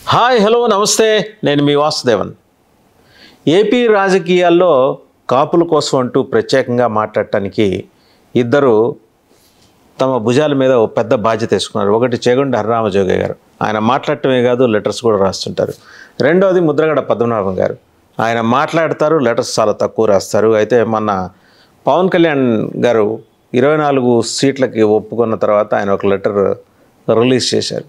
Hi hello నమస్తే నేను మీ Vasudevan AP రాజకీయాల్లో కాపుల కోసం అంటూ ప్రత్యేకంగా మాట్లాడటానికి ఇద్దరు తమ భుజాల మీద ఓ పెద్ద బాధ్యత తీసుకున్నారు ఒకటి చేగొండ హరిరామజోగి గారు ఆయన మాట్లాడటమే కాదు లెటర్స్ కూడా రాస్తుంటారు రెండవది ముద్రగడ పద్మనాభం గారు ఆయన మాట్లాడతారు లెటర్స్ చాలా తక్కువ రాస్తారు అయితే మొన్న పవన్ కళ్యాణ్ గారు ఇరవై నాలుగు సీట్లకి ఒప్పుకున్న తర్వాత ఆయన ఒక లెటర్ రిలీజ్ చేశారు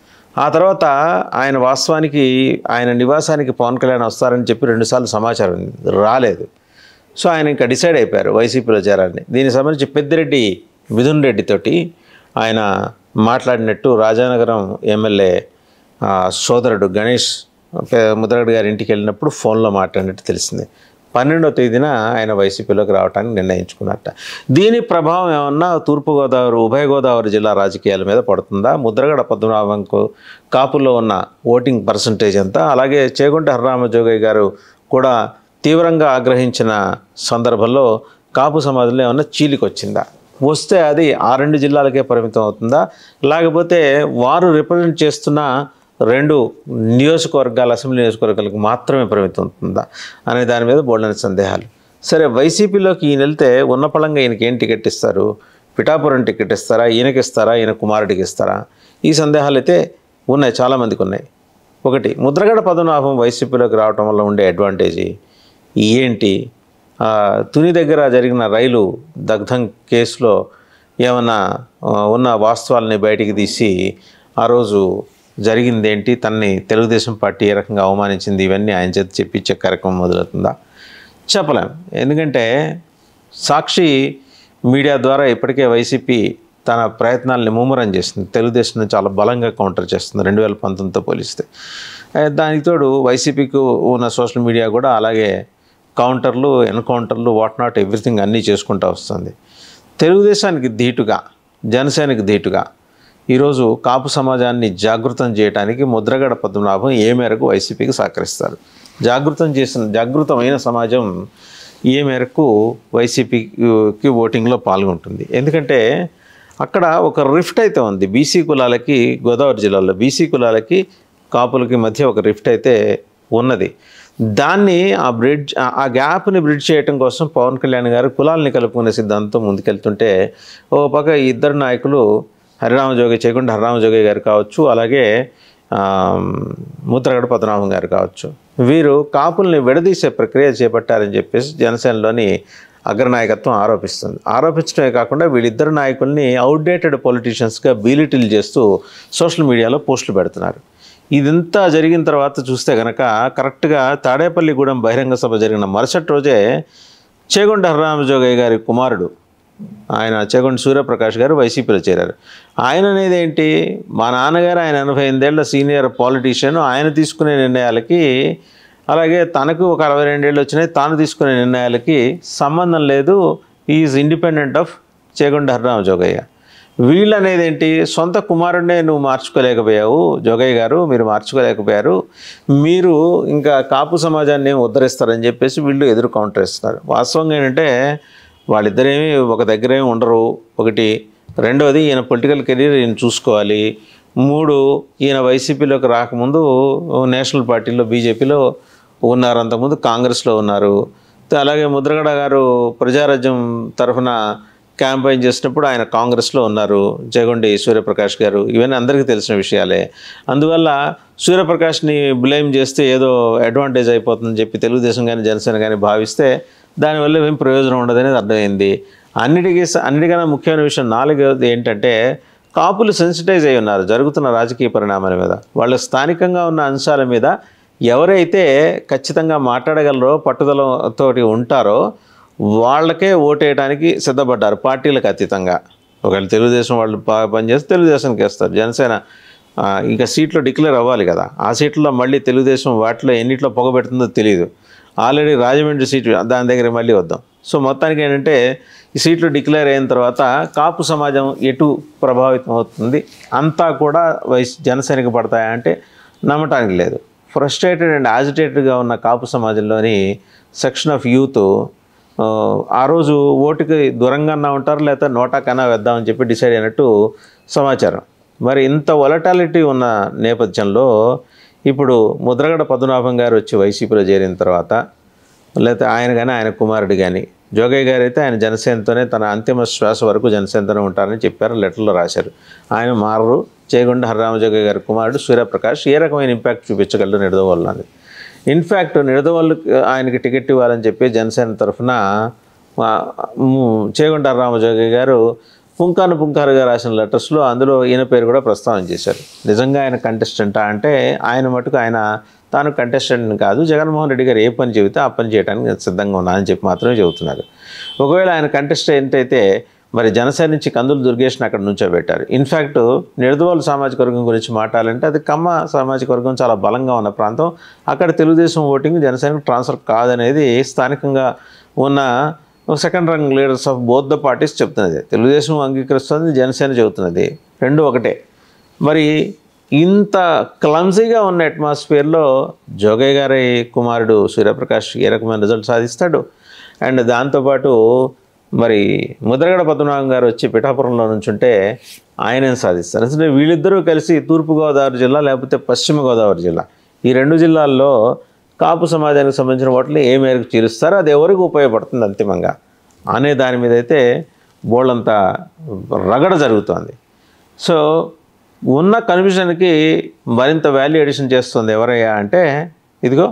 ఆ తర్వాత ఆయన వాస్తవానికి ఆయన నివాసానికి పవన్ కళ్యాణ్ వస్తారని చెప్పి రెండుసార్లు సమాచారం ఉంది. రాలేదు సో ఆయన ఇంకా డిసైడ్ అయిపోయారు వైసీపీలో చేరాలని దీనికి సంబంధించి పెద్దిరెడ్డి మిథున్ రెడ్డి తోటి ఆయన మాట్లాడినట్టు రాజానగరం ఎమ్మెల్యే ఆ, సోదరుడు గణేష్ పే- ముద్రగడ గారి ఇంటికి వెళ్ళినప్పుడు ఫోన్లో మాట్లాడినట్టు తెలిసింది పన్నెండవ తేదీన ఆయన వైసీపీలోకి రావడానికి నిర్ణయించుకున్నట్ట దీని ప్రభావం ఏమన్నా తూర్పుగోదావరి ఉభయ గోదావరి జిల్లా రాజకీయాల మీద పడుతుందా ముద్రగడ పద్మనాభంకు కాపుల్లో ఉన్న ఓటింగ్ పర్సంటేజ్ ఎంత అలాగే చేగుంట హరిరామజోగయ్య గారు కూడా తీవ్రంగా ఆగ్రహించిన సందర్భంలో కాపు సమాజంలో ఏమన్నా చీలికొచ్చిందా వస్తే అది ఆ రెండు జిల్లాలకే పరిమితం అవుతుందా లేకపోతే వారు రిప్రజెంట్ చేస్తున్న రెండు నియోజకవర్గాలు అసెంబ్లీ నియోజకవర్గాలకు మాత్రమే పరిమితం అవుతుందా అనే దాని మీద బోల్డని సందేహాలు సరే వైసీపీలోకి ఈయన వెళ్తే ఉన్న పళంగా ఈయనకి ఏం టికెట్ ఇస్తారు పిఠాపురం టికెట్ ఇస్తారా ఈయనకి ఇస్తారా ఈయన కుమారుడికి ఇస్తారా ఈ సందేహాలు అయితే ఉన్నాయి చాలామందికి ఉన్నాయి ఒకటి ముద్రగడ పద్మనాభం వైసీపీలోకి రావటం వల్ల ఉండే అడ్వాంటేజీ ఏంటి ఆ, తుని దగ్గర జరిగిన రైలు దగ్ధం కేసులో ఏమన్నా ఆ, ఉన్న వాస్తవాలని బయటికి తీసి ఆ రోజు జరిగిందేంటి తనని తెలుగుదేశం పార్టీ ఏ రకంగా అవమానించింది ఇవన్నీ ఆయన చేత చెప్పించే కార్యక్రమం మొదలవుతుందా చెప్పలేం ఎందుకంటే సాక్షి మీడియా ద్వారా ఇప్పటికే వైసీపీ తన ప్రయత్నాలని ముమ్మరం చేస్తుంది తెలుగుదేశం చాలా బలంగా కౌంటర్ చేస్తుంది రెండు వేల పంతొమ్మిదితో పోలిస్తే ఏ, దానికి తోడు వైసీపీకి ఉన్న సోషల్ మీడియా కూడా అలాగే కౌంటర్లు ఎన్కౌంటర్లు వాట్ నాట్ ఎవ్రీథింగ్ అన్నీ చేసుకుంటూ వస్తుంది తెలుగుదేశానికి ధీటుగా జనసేనకి ధీటుగా ఈరోజు కాపు సమాజాన్ని జాగృతం చేయడానికి ముద్రగడ పద్మనాభం ఏ మేరకు వైసీపీకి సహకరిస్తారు జాగృతం చేసిన జాగృతమైన సమాజం ఏ మేరకు వైసీపీకి ఓటింగ్లో పాల్గొంటుంది ఎందుకంటే అక్కడ ఒక రిఫ్ట్ అయితే ఉంది బీసీ కులాలకి గోదావరి జిల్లాలో బీసీ కులాలకి కాపులకి మధ్య ఒక రిఫ్ట్ అయితే ఉన్నది దాన్ని ఆ బ్రిడ్జ్ ఆ- ఆ గ్యాప్ని బ్రిడ్జ్ చేయడం కోసం పవన్ కళ్యాణ్ గారు కులాలని కలుపుకునే సిద్ధాంతంతో ముందుకెళ్తుంటే ఓ పక్క ఈ ఇద్దరు నాయకులు హరిరామజోగి చేయకుండా హరిరామజోగి గారు కావచ్చు అలాగే ఆ, ముద్రగడ పద్మనాభం గారు కావచ్చు వీరు కాపుల్ని విడదీసే ప్రక్రియ చేపట్టారని చెప్పేసి జనసేనలోని అగ్రనాయకత్వం ఆరోపిస్తుంది ఆరోపించడమే కాకుండా వీళ్ళిద్దరు నాయకుల్ని అవుట్డేటెడ్ పొలిటీషియన్స్గా బీలిటిల్ చేస్తూ సోషల్ మీడియాలో పోస్టులు పెడుతున్నారు ఇదంతా జరిగిన తర్వాత చూస్తే కనుక కరెక్ట్గా తాడేపల్లిగూడెం బహిరంగ సభ జరిగిన మరుసటి రోజే చేగొండ హరిరామజోగయ్య గారి కుమారుడు ఆయన చేగొండ సూర్యప్రకాష్ గారు వైసీపీలో చేరారు ఆయన అనేది ఏంటి మా నాన్నగారు ఆయన ఎనభై ఎనిమిదేళ్ల సీనియర్ పాలిటీషియన్ ఆయన తీసుకునే నిర్ణయాలకి అలాగే తనకు ఒక అరవై రెండేళ్ళు వచ్చినాయి తాను తీసుకునే నిర్ణయాలకి సంబంధం లేదు is independent of Chegonda Harirama Jogaiah వీళ్ళు అనేది ఏంటి సొంత కుమారుడినే నువ్వు మార్చుకోలేకపోయావు జోగయ్య గారు మీరు మార్చుకోలేకపోయారు మీరు ఇంకా కాపు సమాజాన్ని ఉద్ధరిస్తారని చెప్పేసి వీళ్ళు ఎదురు కౌంటర్ ఇస్తున్నారు వాస్తవంగా ఏంటంటే వాళ్ళిద్దరేమి ఒక దగ్గరేమి ఉండరు ఒకటి రెండవది ఈయన పొలిటికల్ కెరీర్ ఈయన చూసుకోవాలి మూడు ఈయన వైసీపీలోకి రాకముందు నేషనల్ పార్టీలో బీజేపీలో ఉన్నారు అంతకుముందు కాంగ్రెస్లో ఉన్నారు అలాగే ముద్రగడ గారు ప్రజారాజ్యం తరఫున క్యాంపెయిన్ చేసినప్పుడు ఆయన కాంగ్రెస్లో ఉన్నారు జగొండి సూర్యప్రకాష్ గారు ఇవన్నీ అందరికీ తెలిసిన విషయాలే అందువల్ల సూర్యప్రకాష్ని బ్లేమ్ చేస్తే ఏదో అడ్వాంటేజ్ అయిపోతుందని చెప్పి తెలుగుదేశం కానీ జనసేన కానీ భావిస్తే దానివల్ల ఏం ప్రయోజనం ఉండదనేది అర్థమైంది అన్నిటికీ స- అన్నిటికన్నా ముఖ్యమైన విషయం నాలుగవది ఏంటంటే కాపులు సెన్సిటైజ్ అయి ఉన్నారు జరుగుతున్న రాజకీయ పరిణామాల మీద వాళ్ళ స్థానికంగా ఉన్న అంశాల మీద ఎవరైతే ఖచ్చితంగా మాట్లాడగలరో పట్టుదలతోటి ఉంటారో వాళ్ళకే ఓటేయడానికి సిద్ధపడ్డారు పార్టీలకు అతీతంగా ఒకవేళ తెలుగుదేశం వాళ్ళు బాగా పనిచేస్తే తెలుగుదేశానికి వేస్తారు జనసేన ఆ, ఇంకా సీట్లు డిక్లేర్ అవ్వాలి కదా ఆ సీట్లలో మళ్ళీ తెలుగుదేశం వాటిలో ఎన్నిట్లో పొగబెడుతుందో తెలియదు ఆల్రెడీ రాజమండ్రి సీటు దాని దగ్గర మళ్ళీ వద్దాం సో మొత్తానికి ఏంటంటే ఈ సీట్లు డిక్లేర్ అయిన తర్వాత కాపు సమాజం ఎటు ప్రభావితం అవుతుంది అంతా కూడా వైస్ జనసేనకి పడతాయా అంటే నమ్మటానికి లేదు ఫ్రస్ట్రేటెడ్ అండ్ యాజిటేటెడ్గా ఉన్న కాపు సమాజంలోని సెక్షన్ ఆఫ్ యూత్ ఆ, ఆ రోజు ఓటుకి దూరంగా ఉంటారు లేకపోతే నోటా కన్నా వేద్దామని చెప్పి డిసైడ్ అయినట్టు సమాచారం మరి ఇంత వలటాలిటీ ఉన్న నేపథ్యంలో ఇప్పుడు ముద్రగడ పద్మనాభం గారు వచ్చి వైసీపీలో చేరిన తర్వాత లేకపోతే ఆయన కానీ ఆయన కుమారుడు కానీ జోగయ్య గారు అయితే ఆయన జనసేనతోనే తన అంతిమ శ్వాస వరకు జనసేనతోనే ఉంటారని చెప్పారు లెటర్లో రాశారు ఆయన మారరు చేగుండ హరిరామజోగయ్య గారి కుమారుడు సూర్యప్రకాష్ ఏ రకమైన ఇంపాక్ట్ చూపించగలడు నిడదవోళ్ళు అని ఇన్ఫ్యాక్ట్ నిడదవోళ్ళు ఆయనకి టికెట్ ఇవ్వాలని చెప్పి జనసేన తరఫున చేగుంట హరిరామజోగయ్య గారు పుంకాను పుంకారుగా రాసిన లెటర్స్లో అందులో ఈయన పేరు కూడా ప్రస్తావన చేశారు నిజంగా ఆయన కంటెస్టెంటా అంటే ఆయన మటుకు ఆయన తాను కంటెస్టెంట్ కాదు జగన్మోహన్ రెడ్డి గారు ఏ పని చెబితే ఆ పని చేయడానికి నేను సిద్ధంగా ఉన్నా అని చెప్పి మాత్రమే చెబుతున్నారు ఒకవేళ ఆయన కంటెస్టెంట్ అయితే మరి జనసేన నుంచి కందులు దుర్గేష్ని అక్కడ నుంచోబెట్టారు ఇన్ఫ్యాక్ట్ నిడదవోలు సామాజిక వర్గం గురించి మాట్లాడాలంటే అది కమ్మ సామాజిక వర్గం చాలా బలంగా ఉన్న ప్రాంతం అక్కడ తెలుగుదేశం ఓటింగ్ జనసేనకు ట్రాన్స్ఫర్ కాదనేది స్థానికంగా ఉన్న second rung leaders of both the parties చెప్తున్నది తెలుగుదేశం అంగీకరిస్తుంది జనసేన చెబుతున్నది రెండు ఒకటే మరి ఇంత క్లమ్జీగా ఉన్న అట్మాస్ఫియర్లో జోగయ్య గారి కుమారుడు సూర్యప్రకాష్ ఏ రకమైన రిజల్ట్ సాధిస్తాడు అండ్ దాంతోపాటు మరి ముద్రగడ పద్మనాభం గారు వచ్చి పిఠాపురంలో నుంచుంటే ఆయనే సాధిస్తారు అసలు వీళ్ళిద్దరూ కలిసి తూర్పుగోదావరి జిల్లా లేకపోతే పశ్చిమ గోదావరి జిల్లా ఈ రెండు జిల్లాల్లో కాపు సమాజానికి సంబంధించిన ఓట్లు ఏ మేరకు చీలుస్తారో అది ఎవరికి ఉపయోగపడుతుంది అంతిమంగా అనే దాని మీద అయితే బోళ్ళంతా రగడ జరుగుతోంది సో ఉన్న కన్ఫ్యూజన్కి మరింత వాల్యూ ఎడిషన్ చేస్తుంది ఎవరయ్యా అంటే ఇదిగో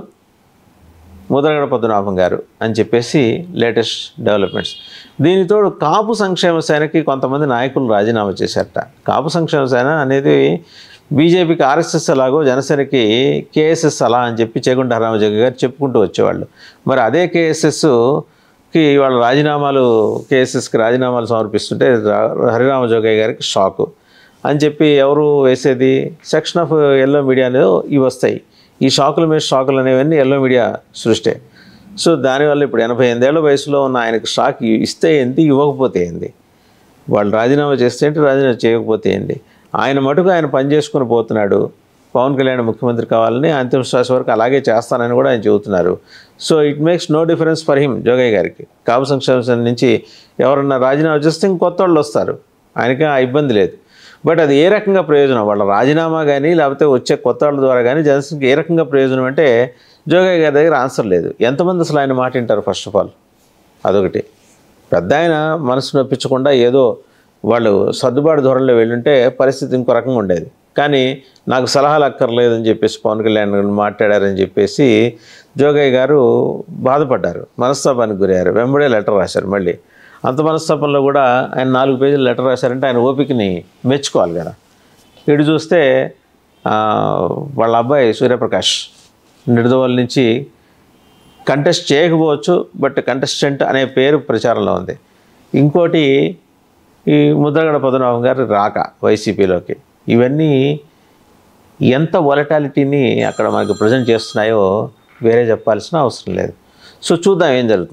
ముద్రగడ పద్మనాభం గారు అని చెప్పేసి లేటెస్ట్ డెవలప్మెంట్స్ దీనితోడు కాపు సంక్షేమ సేనకి కొంతమంది నాయకులు రాజీనామా చేశారట కాపు సంక్షేమ సేన అనేది బీజేపీకి ఆర్ఎస్ఎస్ అలాగో జనసేనకి కేఎస్ఎస్ అలా అని చెప్పి చేగుంట హరామజగ గారు చెప్పుకుంటూ వచ్చేవాళ్ళు మరి అదే కేఎస్ఎస్కి వాళ్ళ రాజీనామాలు కేఎస్ఎస్కి రాజీనామాలు సమర్పిస్తుంటే రా- హరిరామజోగయ్య గారికి షాకు అని చెప్పి ఎవరు వేసేది సెక్షన్ ఆఫ్ ఎల్లో మీడియాలో ఇవి వస్తాయి ఈ షాకుల మీద షాకులు అనేవన్నీ ఎల్లో మీడియా సృష్టే సో దానివల్ల ఇప్పుడు ఎనభై ఎనిమిదేళ్ల వయసులో ఉన్న ఆయనకు షాక్ ఇస్తే ఏంటి ఇవ్వకపోతే ఏంది వాళ్ళు రాజీనామా చేస్తే ఏంటి రాజీనామా చేయకపోతే ఏంటి ఆయన మటుకు ఆయన పని చేసుకుని పోతున్నాడు పవన్ కళ్యాణ్ ముఖ్యమంత్రి కావాలని అంతిమ శ్వాస వరకు అలాగే చేస్తానని కూడా ఆయన చెబుతున్నారు so it makes no difference for him Jogaiah గారికి కాపు సంక్షేమ సంఘం నుంచి ఎవరన్నా రాజీనామా చేస్తే ఇంకొత్త వాళ్ళు వస్తారు ఆయనకి ఆ ఇబ్బంది లేదు బట్ అది ఏ రకంగా ప్రయోజనం వాళ్ళ రాజీనామా కానీ లేకపోతే వచ్చే కొత్త వాళ్ళ ద్వారా కానీ జనసేనకి ఏ రకంగా ప్రయోజనం అంటే జోగయ్య గారి దగ్గర ఆన్సర్ లేదు ఎంతమంది అసలు ఆయన మాట వింటారు ఫస్ట్ ఆఫ్ ఆల్ అదొకటి పెద్ద ఆయన మనసు నొప్పించకుండా ఏదో వాళ్ళు సర్దుబాటు ధోరణిలో వెళ్ళుంటే పరిస్థితి ఇంకో రకంగా ఉండేది కానీ నాకు సలహాలు అక్కర్లేదని చెప్పేసి పవన్ కళ్యాణ్ గారు మాట్లాడారని చెప్పేసి జోగయ్య గారు బాధపడ్డారు మనస్తాపానికి గురయ్యారు వెంబడే లెటర్ రాశారు మళ్ళీ అంత మనస్తాపంలో కూడా ఆయన నాలుగు పేజీలు లెటర్ రాశారంటే ఆయన ఓపికని మెచ్చుకోవాలి కదా ఇటు చూస్తే ఆ, వాళ్ళ అబ్బాయి సూర్యప్రకాష్ నిడదవోలు నుంచి కంటెస్ట్ చేయకపోవచ్చు బట్ కంటెస్టెంట్ అనే పేరు ప్రచారంలో ఉంది ఇంకోటి ఈ ముద్రగడ పద్మనాభం గారు రాక వైసీపీలోకి ఇవన్నీ ఎంత వొలటాలిటీని అక్కడ మనకు ప్రజెంట్ చేస్తున్నాయో వేరే చెప్పాల్సిన అవసరం లేదు సో చూద్దాం ఏం జరుగుతుంది